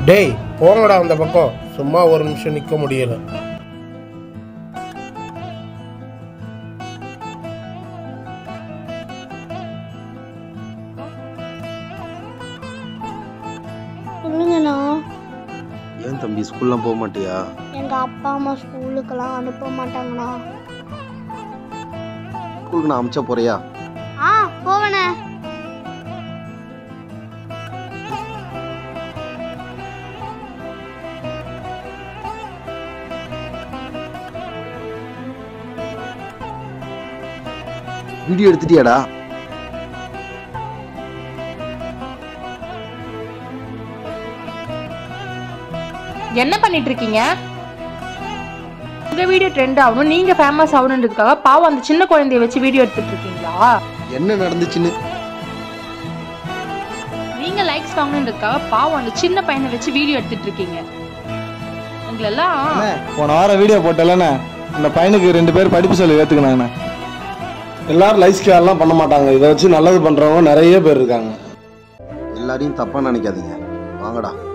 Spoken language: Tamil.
டேய் போங்கடா அந்த பக்கம் சும்மா ஒரு நிமிஷம் நிற்க முடியல சொல்லுங்கண்ணா ஏன் தம்பி ஸ்கூல்லாம் போக மாட்டியா எங்க அப்பா அம்மா ஸ்கூலுக்கெல்லாம் அனுப்ப மாட்டாங்கண்ணா ஸ்கூலுக்கு நான் அமிச்சா போறியா ஆ போவனே வீடியோ எடுத்துட்டியாடா என்ன பண்ணிட்டு இருக்கீங்க உங்க வீடியோ ட்ரெண்ட் ஆகணும் நீங்க ஃபேமஸ் ஆகணுன்றதுக்காக பாவம் அந்த சின்ன குழந்தைய வச்சு வீடியோ எடுத்துட்டு இருக்கீங்களா என்ன நடந்துச்சுன்னு நீங்க லைக்ஸ் வாங்கணுன்றதுக்காக பாவம் அந்த சின்ன பையனை வச்சு வீடியோ எடுத்துட்டு இருக்கீங்க உங்களெல்லாம் அண்ணே, போன வாரம் வீடியோ போட்டலண்ணே அந்த பையனுக்கு ரெண்டு பேர் படிப்பு சொல்லி ஏற்றுக்கினாங்கண்ணே எல்லாரும் லைஃப் கேர்லாம் பண்ண மாட்டாங்க இதை வச்சு நல்லது பண்ணுறவங்க நிறைய பேர் இருக்காங்க எல்லாரையும் தப்பா நினைக்காதீங்க வாங்கடா